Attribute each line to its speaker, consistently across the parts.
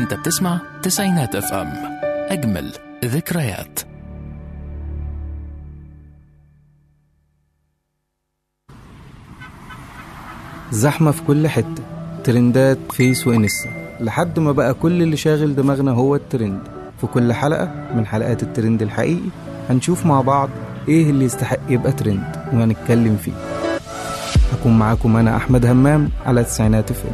Speaker 1: انت بتسمع تسعينات اف ام اجمل ذكريات
Speaker 2: زحمة في كل حتة ترندات فيس وانستا لحد ما بقى كل اللي شاغل دماغنا هو الترند في كل حلقة من حلقات الترند الحقيقي هنشوف مع بعض ايه اللي يستحق يبقى ترند وهنتكلم فيه هكون معاكم انا احمد همام على تسعينات فيلم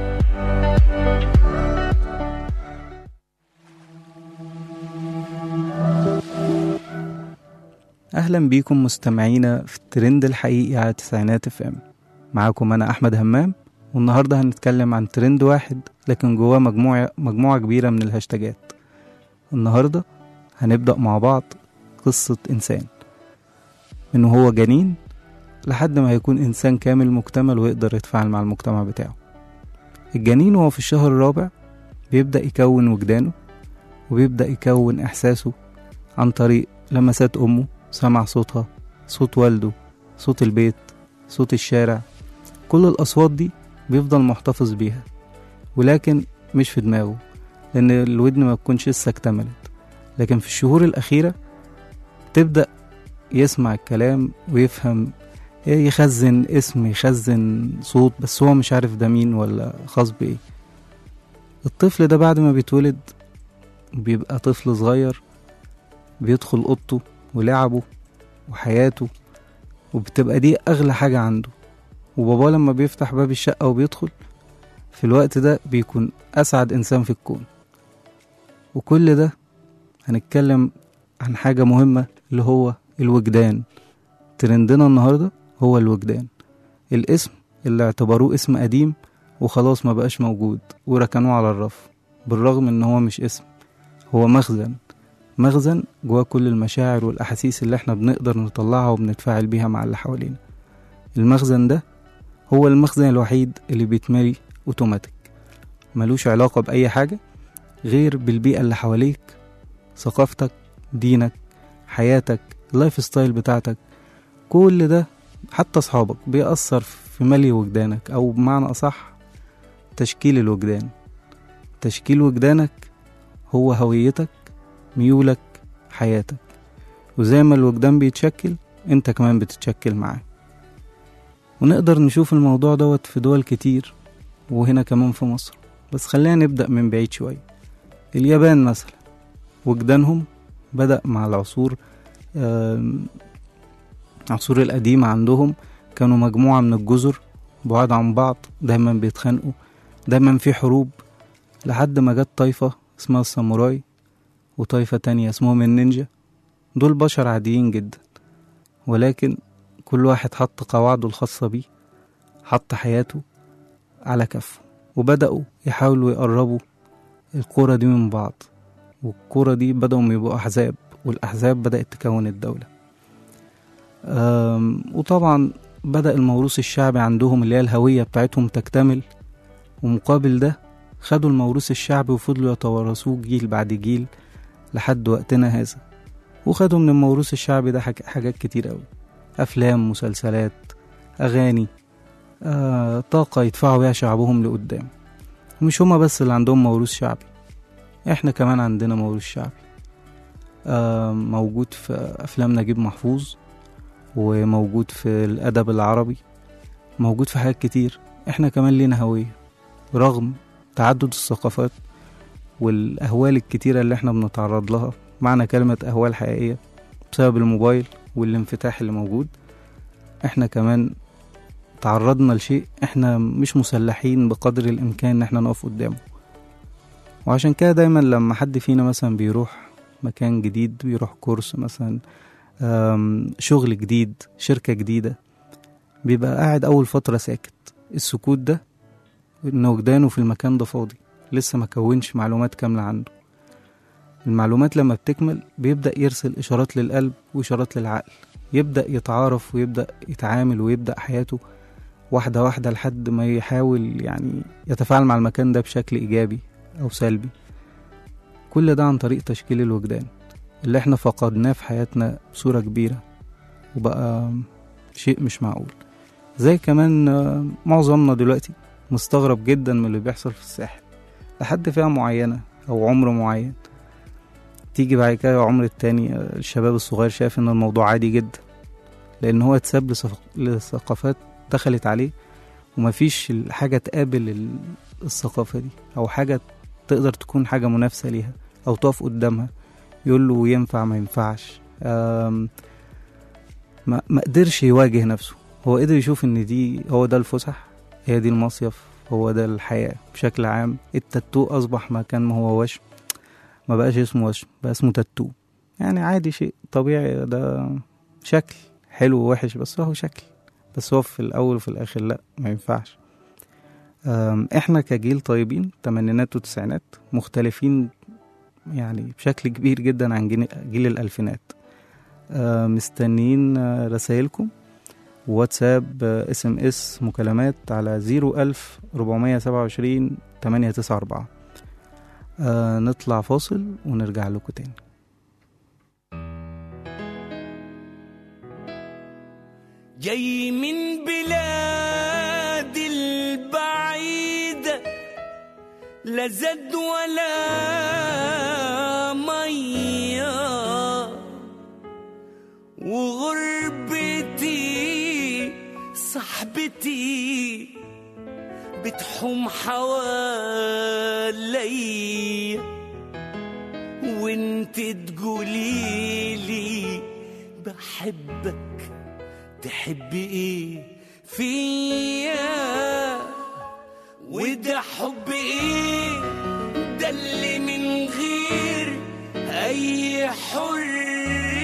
Speaker 2: اهلا بيكم مستمعينا في الترند الحقيقي على تسعينات اف ام معاكم انا احمد همام والنهارده هنتكلم عن ترند واحد لكن جواه مجموعه مجموعه كبيره من الهاشتاجات النهارده هنبدا مع بعض قصه انسان من هو جنين لحد ما هيكون انسان كامل مكتمل ويقدر يتفاعل مع المجتمع بتاعه الجنين وهو في الشهر الرابع بيبدا يكون وجدانه وبيبدا يكون احساسه عن طريق لمسات امه سمع صوتها صوت والده صوت البيت صوت الشارع كل الأصوات دي بيفضل محتفظ بيها ولكن مش في دماغه لأن الودن ما بتكونش لسه اكتملت لكن في الشهور الأخيرة تبدأ يسمع الكلام ويفهم يخزن اسم يخزن صوت بس هو مش عارف ده مين ولا خاص بإيه الطفل ده بعد ما بيتولد بيبقى طفل صغير بيدخل أوضته ولعبه وحياته وبتبقى دي أغلى حاجة عنده وباباه لما بيفتح باب الشقة وبيدخل في الوقت ده بيكون أسعد إنسان في الكون وكل ده هنتكلم عن حاجة مهمة اللي هو الوجدان ترندنا النهاردة هو الوجدان الاسم اللي اعتبروه اسم قديم وخلاص ما بقاش موجود وركنوه على الرف بالرغم ان هو مش اسم هو مخزن مخزن جواه كل المشاعر والأحاسيس اللي احنا بنقدر نطلعها وبنتفاعل بيها مع اللي حوالينا المخزن ده هو المخزن الوحيد اللي بيتملي اوتوماتيك ملوش علاقة بأي حاجة غير بالبيئة اللي حواليك ثقافتك دينك حياتك اللايف ستايل بتاعتك كل ده حتى أصحابك بيأثر في ملي وجدانك أو بمعنى أصح تشكيل الوجدان تشكيل وجدانك هو هويتك ميولك حياتك وزي ما الوجدان بيتشكل انت كمان بتتشكل معاه ونقدر نشوف الموضوع دوت في دول كتير وهنا كمان في مصر بس خلينا نبدأ من بعيد شوية اليابان مثلا وجدانهم بدأ مع العصور العصور القديمة عندهم كانوا مجموعة من الجزر بعاد عن بعض دايما بيتخانقوا دايما في حروب لحد ما جت طائفة اسمها الساموراي وطائفة تانية اسمهم النينجا دول بشر عاديين جدا ولكن كل واحد حط قواعده الخاصة بيه حط حياته على كفه وبدأوا يحاولوا يقربوا القرى دي من بعض والقرى دي بدأوا يبقوا أحزاب والأحزاب بدأت تكون الدولة وطبعا بدأ الموروث الشعبي عندهم اللي هي الهوية بتاعتهم تكتمل ومقابل ده خدوا الموروث الشعبي وفضلوا يتوارثوه جيل بعد جيل لحد وقتنا هذا وخدوا من الموروث الشعبي ده حاجات كتير أوي أفلام مسلسلات أغاني آه، طاقة يدفعوا بيها شعبهم لقدام ومش هما بس اللي عندهم موروث شعبي احنا كمان عندنا موروث شعبي آه، موجود في أفلام نجيب محفوظ وموجود في الأدب العربي موجود في حاجات كتير احنا كمان لينا هوية رغم تعدد الثقافات والأهوال الكتيرة اللي احنا بنتعرض لها معنى كلمة أهوال حقيقية بسبب الموبايل والانفتاح اللي موجود احنا كمان تعرضنا لشيء احنا مش مسلحين بقدر الامكان ان احنا نقف قدامه وعشان كده دايما لما حد فينا مثلا بيروح مكان جديد بيروح كورس مثلا شغل جديد شركة جديدة بيبقى قاعد أول فترة ساكت السكوت ده إن وجدانه في المكان ده فاضي لسه ما كونش معلومات كاملة عنده المعلومات لما بتكمل بيبدأ يرسل إشارات للقلب وإشارات للعقل يبدأ يتعارف ويبدأ يتعامل ويبدأ حياته واحدة واحدة لحد ما يحاول يعني يتفاعل مع المكان ده بشكل إيجابي أو سلبي كل ده عن طريق تشكيل الوجدان اللي احنا فقدناه في حياتنا بصورة كبيرة وبقى شيء مش معقول زي كمان معظمنا دلوقتي مستغرب جدا من اللي بيحصل في الساحل لحد فئة معينة أو عمر معين تيجي بعد كده العمر التاني آه، الشباب الصغير شايف إن الموضوع عادي جدا لأن هو اتساب لثق- لثقافات دخلت عليه ومفيش حاجة تقابل ال- الثقافة دي أو حاجة تقدر تكون حاجة منافسة ليها أو تقف قدامها يقول له ينفع ما ينفعش آم، ما ما قدرش يواجه نفسه هو قدر يشوف ان دي هو ده الفسح هي دي المصيف هو ده الحياة بشكل عام التاتو أصبح مكان ما هو وشم ما بقاش اسمه وشم بقى اسمه تاتو يعني عادي شيء طبيعي ده شكل حلو ووحش بس هو شكل بس هو في الأول وفي الآخر لأ ما ينفعش أم، احنا كجيل طيبين تمانينات وتسعينات مختلفين يعني بشكل كبير جدا عن جيل, جيل الألفينات أه، مستنيين أه، رسايلكم واتساب اس ام اس مكالمات على زيرو ألف ربعمية سبعة وعشرين تمانية تسعة أربعة نطلع فاصل ونرجع لكم تاني
Speaker 3: جاي من بلاد البعيدة لا زاد ولا مية وغربتي صاحبتي بتحوم حوالي وانت تقوليلي بحبك تحبي ايه فيا وده حب ايه ده اللي من غير اي حريه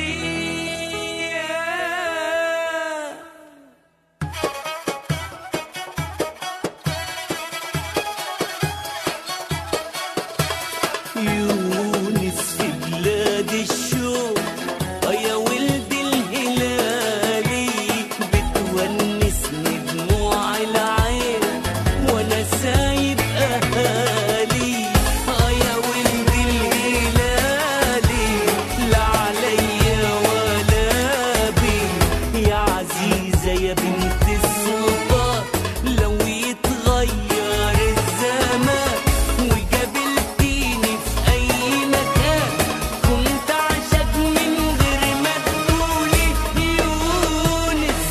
Speaker 3: يونس في بلاد الشوق آه يا ولد الهلالي بتونسني دموع العين وانا سايب اهالي آه يا ولد الهلالي لا عليا ولا بي يا عزيزة يا بنت السلطان لو يتغير الزمان وقابلتيني في أي مكان كنت عشق من غير ما تقولي يونس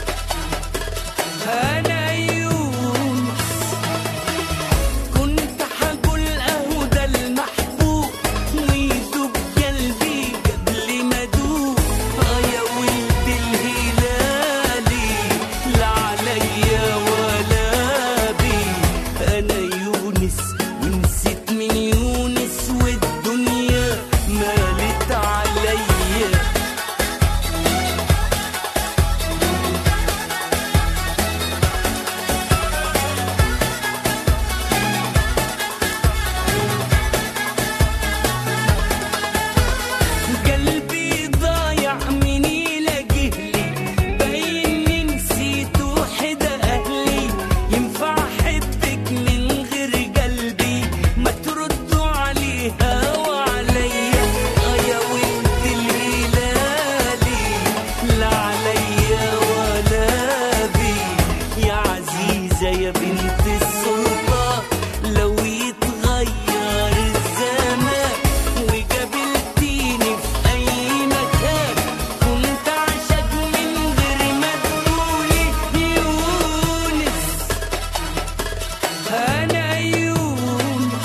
Speaker 3: أنا يونس كنت حقول أهو ده المحبوب ويدوب قلبي قبل ما أدوب آه يا ولد الهلالي لا عليا ولا بي أنا يونس ونسيت من يونس والدنيا مالت عليا قلبي ضايع من يلاقيهلي باين نسيت وحدة أهلي ينفع أحبك من غير قلبي ما تردوا عليها وعليا آه يا ولد الهلالي لا عليا ولا بي يا عزيزة يا بنت السلطان لو يتغير الزمان وقابلتيني في أي مكان كنت عشق من غير ما تقولي يونس أنا يونس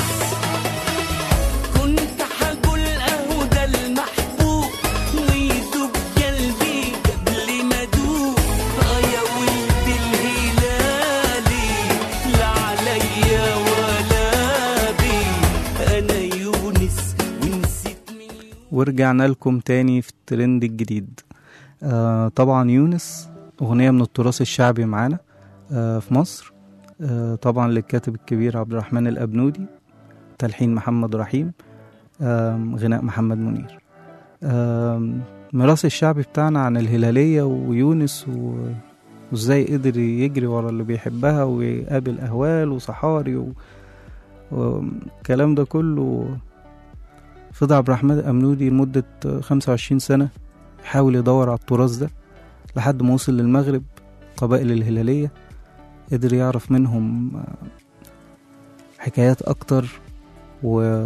Speaker 3: كنت حقول أهو ده المحبوب ويدوب قلبي قبل ما أدوب آه يا ولد الهلالي لا عليا ولا بي أنا يونس ونسيت من
Speaker 2: ورجعنا لكم تاني في الترند الجديد آه طبعا يونس أغنية من التراث الشعبي معانا آه في مصر آه طبعا للكاتب الكبير عبد الرحمن الأبنودي تلحين محمد رحيم آم، غناء محمد منير آم، ميراث الشعبي بتاعنا عن الهلالية ويونس و... وازاي قدر يجري ورا اللي بيحبها ويقابل أهوال وصحاري و... والكلام ده كله فضل عبد الرحمن الأمنودي لمدة خمسة وعشرين سنة يحاول يدور على التراث ده لحد ما وصل للمغرب قبائل الهلالية قدر يعرف منهم حكايات أكتر و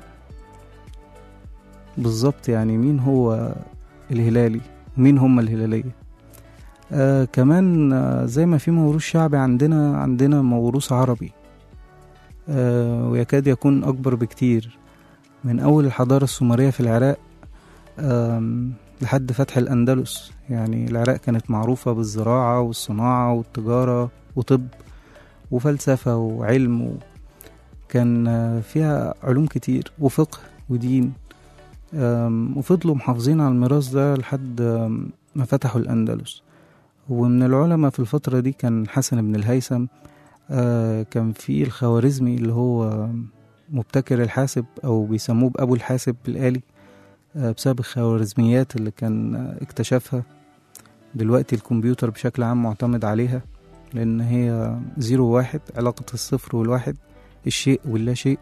Speaker 2: بالظبط يعني مين هو الهلالي ومين هم الهلالية آه كمان آه زي ما في موروث شعبي عندنا عندنا موروث عربي آه ويكاد يكون أكبر بكتير من أول الحضارة السومرية في العراق آم، لحد فتح الأندلس يعني العراق كانت معروفة بالزراعة والصناعة والتجارة وطب وفلسفة وعلم و... كان آه، فيها علوم كتير وفقه ودين آم، وفضلوا محافظين على الميراث ده لحد آم، ما فتحوا الأندلس ومن العلماء في الفترة دي كان حسن بن الهيثم آه، كان في الخوارزمي اللي هو مبتكر الحاسب أو بيسموه بأبو الحاسب الآلي آه، بسبب الخوارزميات اللي كان آه، اكتشفها دلوقتي الكمبيوتر بشكل عام معتمد عليها لأن هي زيرو واحد علاقة الصفر والواحد الشيء واللا شيء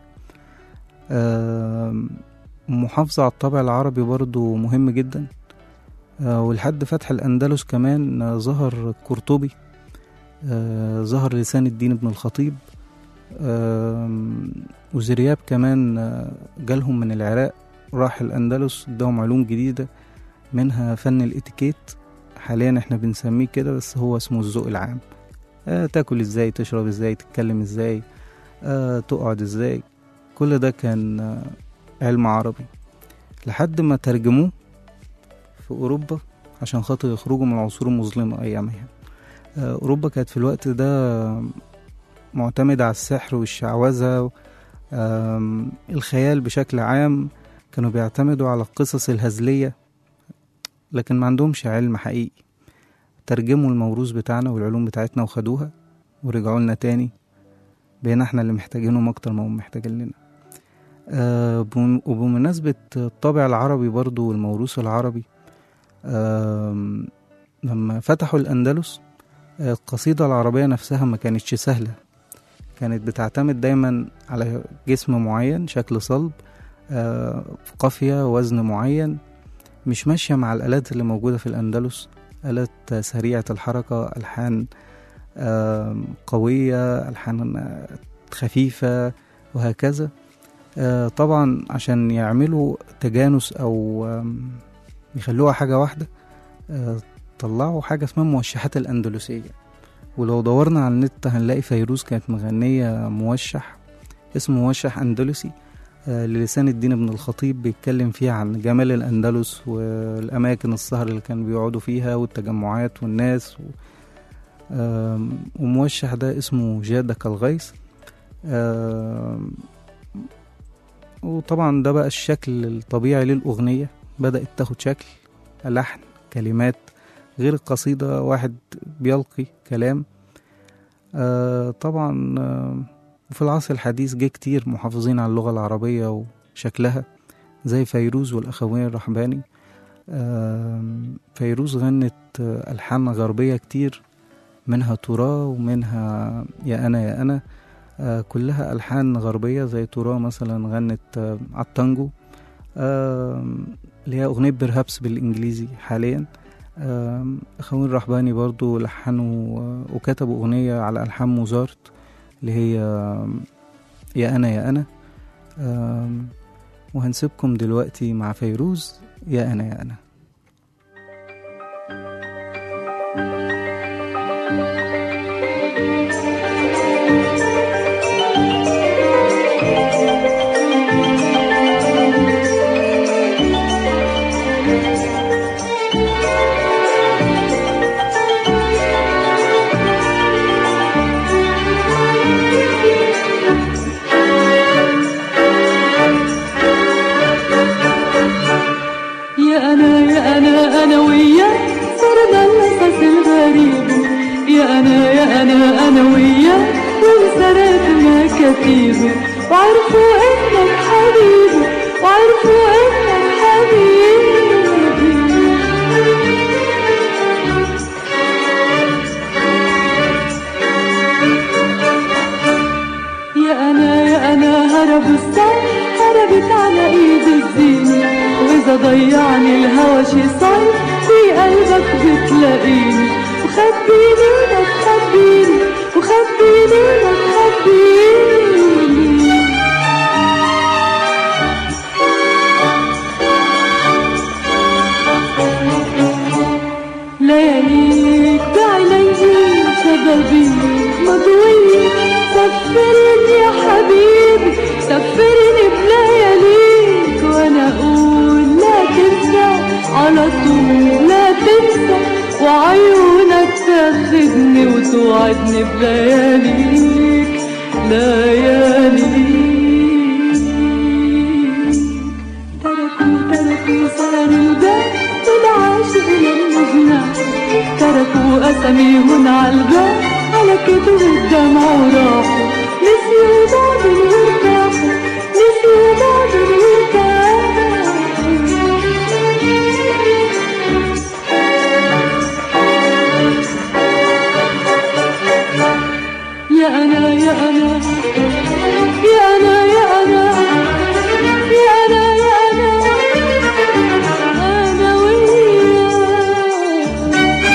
Speaker 2: آم، محافظة على الطابع العربي برضو مهم جدا آه، ولحد فتح الأندلس كمان آه، ظهر قرطبي آه، ظهر لسان الدين ابن الخطيب آم، وزرياب كمان آه، جالهم من العراق راح الأندلس اداهم علوم جديدة منها فن الاتيكيت حاليا احنا بنسميه كده بس هو اسمه الذوق العام آه تاكل ازاي تشرب ازاي تتكلم ازاي آه تقعد ازاي كل ده كان آه علم عربي لحد ما ترجموه في أوروبا عشان خاطر يخرجوا من العصور المظلمة أيامها آه أوروبا كانت في الوقت ده معتمدة على السحر والشعوذة آم، الخيال بشكل عام كانوا بيعتمدوا على القصص الهزلية لكن ما عندهمش علم حقيقي ترجموا الموروث بتاعنا والعلوم بتاعتنا وخدوها ورجعوا لنا تاني بقينا احنا اللي محتاجينهم اكتر ما هم محتاجين لنا آه بم- وبمناسبة الطابع العربي برضو والموروث العربي آم، لما فتحوا الأندلس آه، القصيدة العربية نفسها ما كانتش سهلة كانت بتعتمد دايما على جسم معين شكل صلب آه، قافية وزن معين مش ماشية مع الآلات اللي موجودة في الأندلس آلات آه، سريعة الحركة ألحان آم، قوية ألحان آه، خفيفة وهكذا آه، طبعا عشان يعملوا تجانس أو آم، يخلوها حاجة واحدة آه، طلعوا حاجة اسمها موشحات الأندلسية ولو دورنا على النت هنلاقي فيروز كانت مغنية موشح اسمه موشح أندلسي آه، للسان الدين ابن الخطيب بيتكلم فيها عن جمال الأندلس والأماكن السهر اللي كانوا بيقعدوا فيها والتجمعات والناس و... آم، وموشح ده اسمه جادك الغيث آم، وطبعا ده بقى الشكل الطبيعي للأغنية بدأت تاخد شكل لحن كلمات غير القصيدة واحد بيلقي كلام آه طبعا آه وفي العصر الحديث جه كتير محافظين على اللغة العربية وشكلها زي فيروز والأخوين الرحباني آم، فيروز غنت آه، ألحان غربية كتير منها تراه ومنها يا أنا يا أنا آه، كلها ألحان غربية زي تراه مثلا غنت آه، على التانجو آم، اللي هي أغنية برهابس بالإنجليزي حاليا آم، أخوين الرحباني برضو لحنوا آه، وكتبوا أغنية على ألحان موزارت اللي هي آم، يا أنا يا أنا آم، وهنسيبكم دلوقتي مع فيروز يا أنا يا أنا
Speaker 4: يا أنا يا أنا أنا وياك صرنا القصص الغريب يا أنا يا أنا أنا وياك وانسرت مكاتيب وعرفوا إنك حبيبي وعرفوا إنك حبيبي يا أنا يا أنا هرب الصيف هربت على إيد الزين وإذا ضيعني الهوى شي صيف في قلبك بتلاقيني وخبيني ما تخبيني وخبيني ما تخبيني سفرني بلياليك وانا اقول لا تنسى على طول لا تنسى وعيونك تاخدني وتوعدني بلياليك لياليك تركوا تركوا سهر الباب والعاشق لما جناح تركوا أساميهم عالباب على كتب الدمع وراحوا نسيوا بعض وارتاحوا نسيوا بعض وارتاحوا يا أنا يا أنا يا أنا يا أنا يا أنا يا أنا أنا وياك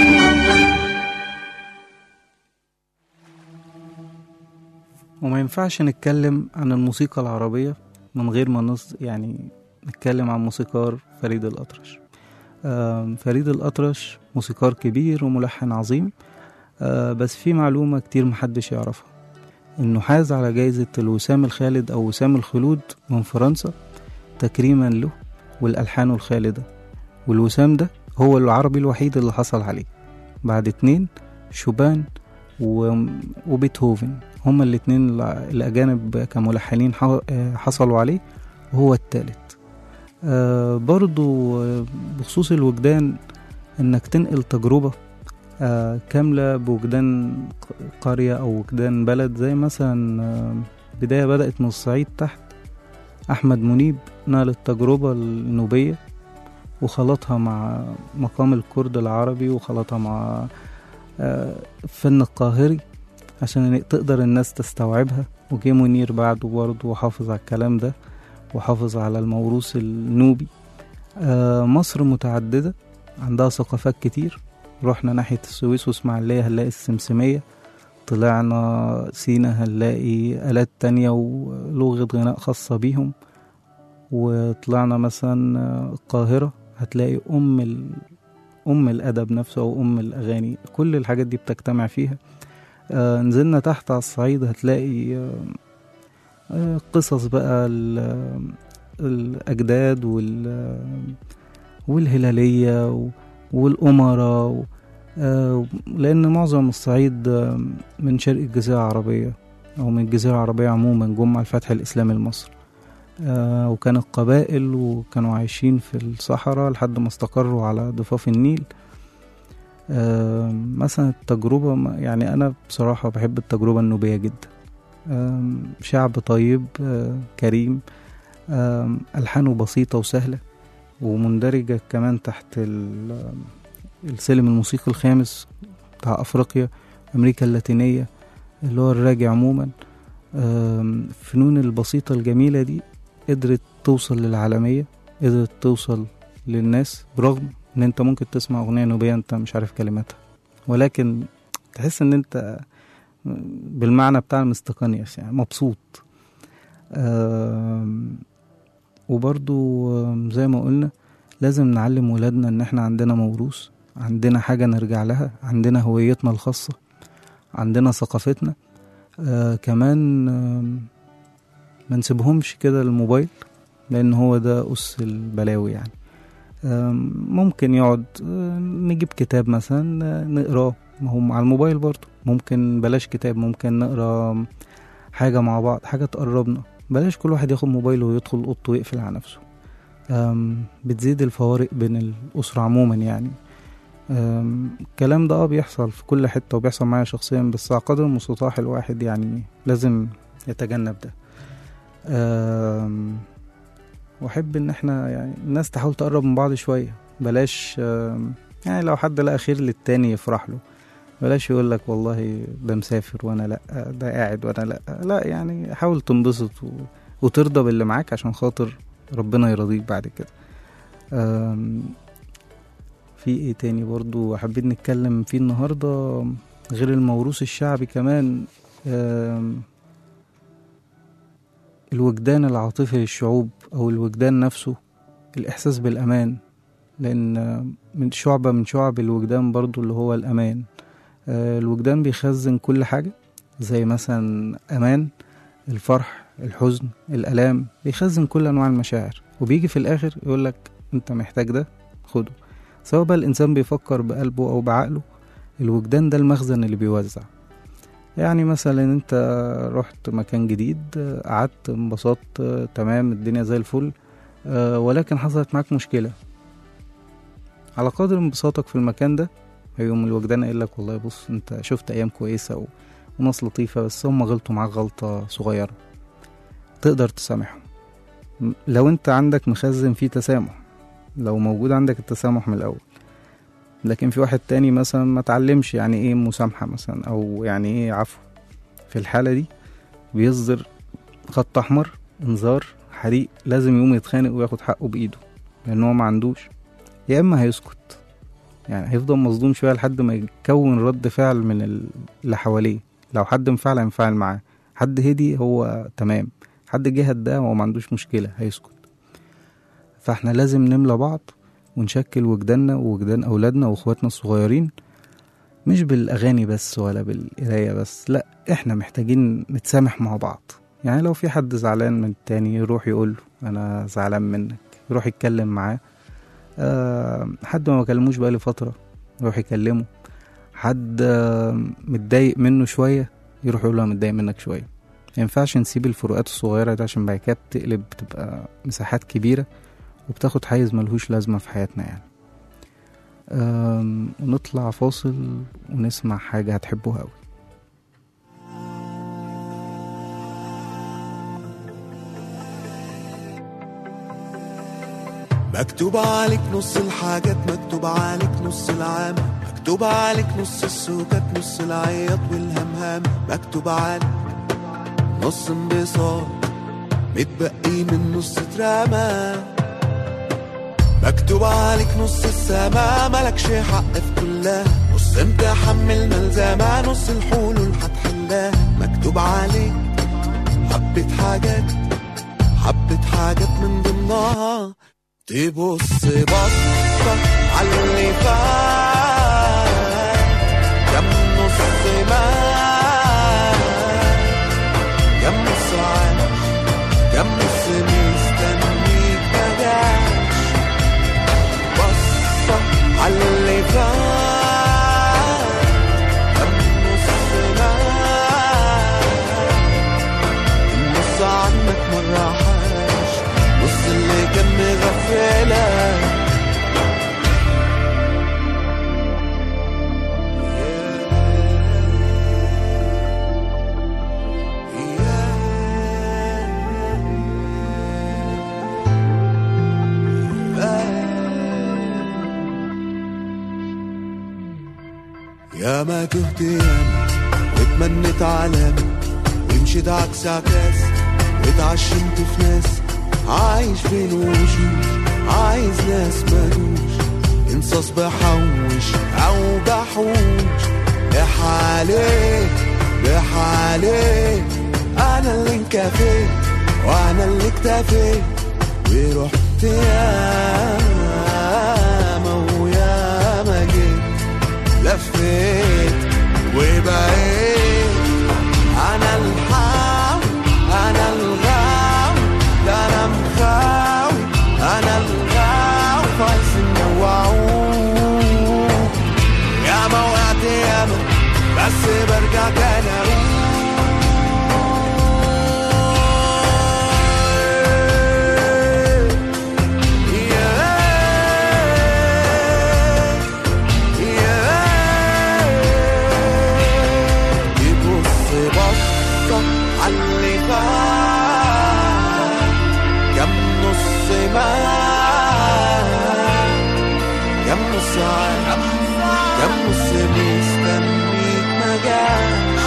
Speaker 2: وما ينفعش نتكلم عن الموسيقى العربية من غير ما نص يعني نتكلم عن موسيقار فريد الأطرش آم، فريد الأطرش موسيقار كبير وملحن عظيم آه، بس في معلومة كتير محدش يعرفها إنه حاز على جايزة الوسام الخالد أو وسام الخلود من فرنسا تكريما له والألحان الخالدة والوسام ده هو العربي الوحيد اللي حصل عليه بعد اتنين شوبان و- وبيتهوفن هما الاتنين الع- الأجانب كملحنين ح- آه، حصلوا عليه وهو التالت آه، برضو آه، بخصوص الوجدان إنك تنقل تجربة آه، كاملة بوجدان ق- قرية أو وجدان بلد زي مثلا آه، بداية بدأت من الصعيد تحت أحمد منيب نقل التجربة النوبية وخلطها مع مقام الكرد العربي وخلطها مع آه، الفن القاهري عشان تقدر الناس تستوعبها وجه منير بعده برضه وحافظ على الكلام ده وحافظ على الموروث النوبي آه، مصر متعددة عندها ثقافات كتير رحنا ناحية السويس واسماعيلية هنلاقي السمسمية طلعنا سينا هنلاقي آلات تانية ولغة غناء خاصة بيهم وطلعنا مثلا آه، القاهرة هتلاقي أم ال... أم الأدب نفسه أو أم الأغاني كل الحاجات دي بتجتمع فيها آه نزلنا تحت على الصعيد هتلاقي آه آه قصص بقى ال- الأجداد وال والهلالية و- والأمراء و- آه لأن معظم الصعيد آه، من شرق الجزيرة العربية أو من الجزيرة العربية عموما جم على الفتح الإسلامي لمصر آه وكانت قبائل وكانوا عايشين في الصحراء لحد ما استقروا على ضفاف النيل آه مثلا التجربة ما- يعني أنا بصراحة بحب التجربة النوبية جدا آم، شعب طيب آه كريم آم، ألحانه بسيطة وسهلة ومندرجة كمان تحت ال- السلم الموسيقي الخامس بتاع أفريقيا أمريكا اللاتينية اللي هو الراجع عموما آم، الفنون البسيطة الجميلة دي قدرت توصل للعالمية قدرت توصل للناس برغم ان انت ممكن تسمع اغنية نوبية انت مش عارف كلماتها ولكن تحس ان انت بالمعنى بتاع المستقنيس يعني مبسوط آم، وبرضو آم، زي ما قلنا لازم نعلم ولادنا ان احنا عندنا موروث عندنا حاجة نرجع لها عندنا هويتنا الخاصة عندنا ثقافتنا آه كمان آم، ما نسيبهمش كده الموبايل لان هو ده اس البلاوي يعني آم، ممكن يقعد آه، نجيب كتاب مثلا آه، نقراه ما هو على الموبايل برضه ممكن بلاش كتاب ممكن نقرا حاجة مع بعض حاجة تقربنا بلاش كل واحد ياخد موبايله ويدخل اوضته ويقفل على نفسه آم، بتزيد الفوارق بين الأسرة عموما يعني آم، الكلام ده اه بيحصل في كل حتة وبيحصل معايا شخصيا بس على قدر المستطاع الواحد يعني لازم يتجنب ده آم، واحب ان احنا يعني الناس تحاول تقرب من بعض شوية بلاش آم، يعني لو حد لقى خير للتاني يفرح له بلاش يقول لك والله ده مسافر وانا لا ده قاعد وانا لا لا يعني حاول تنبسط و... وترضى باللي معاك عشان خاطر ربنا يرضيك بعد كده آم، في ايه تاني برضو حابين نتكلم فيه النهاردة غير الموروث الشعبي كمان آم، الوجدان العاطفي للشعوب او الوجدان نفسه الاحساس بالامان لان من شعبة من شعب الوجدان برضو اللي هو الامان آه، الوجدان بيخزن كل حاجة زي مثلا امان الفرح الحزن الالام بيخزن كل انواع المشاعر وبيجي في الاخر يقولك انت محتاج ده خده سواء بقى الانسان بيفكر بقلبه او بعقله الوجدان ده المخزن اللي بيوزع يعني مثلا انت رحت مكان جديد آه، قعدت انبسطت آه، تمام الدنيا زي الفل آه، ولكن حصلت معاك مشكلة على قدر انبساطك في المكان ده هيقوم الوجدان قايل لك والله بص انت شفت ايام كويسة و- وناس لطيفة بس هم غلطوا معاك غلطة صغيرة تقدر تسامحهم م- لو انت عندك مخزن فيه تسامح لو موجود عندك التسامح من الاول لكن في واحد تاني مثلا ما تعلمش يعني ايه مسامحة مثلا او يعني ايه عفو في الحالة دي بيصدر خط احمر انذار حريق لازم يقوم يتخانق وياخد حقه بايده لان هو ما عندوش يا اما هيسكت يعني هيفضل مصدوم شويه لحد ما يكون رد فعل من ال- اللي حواليه لو حد انفعل هينفعل معاه حد هدي هو تمام حد جهد ده هو ما عندوش مشكله هيسكت فاحنا لازم نملى بعض ونشكل وجداننا ووجدان اولادنا واخواتنا الصغيرين مش بالاغاني بس ولا بالقرايه بس لا احنا محتاجين نتسامح مع بعض يعني لو في حد زعلان من التاني يروح يقول له انا زعلان منك يروح يتكلم معاه أه حد ما بكلموش بقالي فتره يروح يكلمه حد آه، متضايق منه شويه يروح يقول له انا متضايق منك شويه ما ينفعش نسيب الفروقات الصغيره دي عشان بعد كده بتقلب بتبقى مساحات كبيره وبتاخد حيز ملهوش لازمه في حياتنا يعني آم، ونطلع فاصل ونسمع حاجه هتحبوها قوي
Speaker 5: مكتوب عليك نص الحاجات مكتوب عليك نص العام مكتوب عليك نص السكات نص العياط والهمهام مكتوب عليك نص انبساط متبقي من نص اترمى مكتوب عليك نص السما ملكش حق في كلها نص امتحان من الملزمة نص الحلول هتحلها مكتوب عليك حبة حاجات حبة حاجات من ضمنها تبص بصة على اللي فات كم نص مات كم نص عاش كم نص مستنيك مجاش بصة على اللي فات كم نص مات النص عنك مرة حاش نص اللي كان مغفلك يا ما تهت ياما واتمنيت علامة ومشيت عكس عكاس واتعشمت في ناس عايش بين وشوش عايز ناس مالوش انصاص بحوش او بحوش بحالي بحالي انا اللي انكفيت وانا اللي اكتفيت ورحت ياما وياما جيت لفيت وبقيت انا الحاوي انا الغاوي ده انا مخاوي انا الغاوي فايز النوعون يا ما وقعت ياما بس برجع تاني اقول يبص بصة عاللي فات كم نص مات كم نص عاش كم نص مستنيك مجاش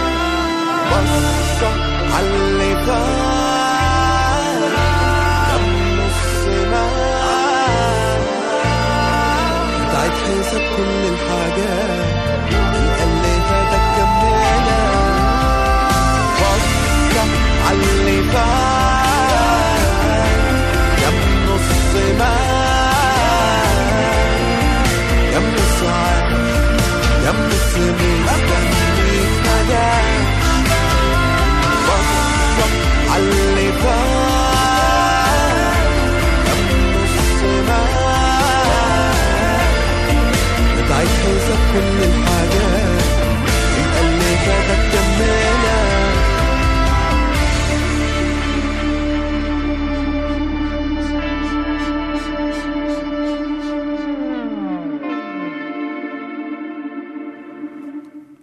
Speaker 5: بصة عاللي فات كم نص مات تعيد حساب كل الحاجات اللي فاتك كملها بصة عاللي فات كم نص مات كم نص عاش كم نص مستنيك مجاش بصة عاللي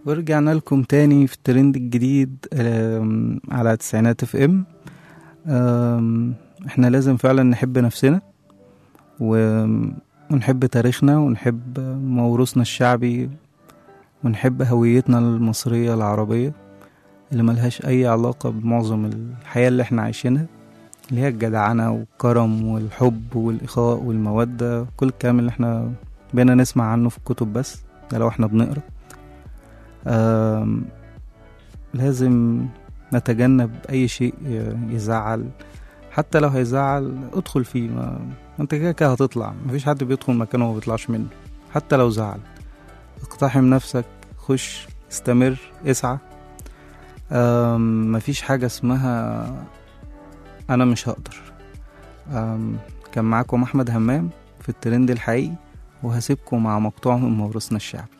Speaker 2: ورجعنا لكم تاني في الترند الجديد آم، على تسعينات اف ام آم، احنا لازم فعلا نحب نفسنا و- ونحب تاريخنا ونحب موروثنا الشعبي ونحب هويتنا المصرية العربية اللي ملهاش أي علاقة بمعظم الحياة اللي احنا عايشينها اللي هي الجدعنة والكرم والحب والإخاء والمودة كل الكلام اللي احنا بقينا نسمع عنه في الكتب بس ده لو احنا بنقرا آم، لازم نتجنب أي شيء ي- يزعل حتى لو هيزعل ادخل فيه ما ما انت كده كده هتطلع مفيش حد بيدخل مكانه وما بيطلعش منه حتى لو زعل اقتحم نفسك خش استمر اسعى آم، مفيش حاجة اسمها أنا مش هقدر آم، كان معاكم أحمد همام في الترند الحقيقي وهسيبكم مع مقطوع من موروثنا الشعبي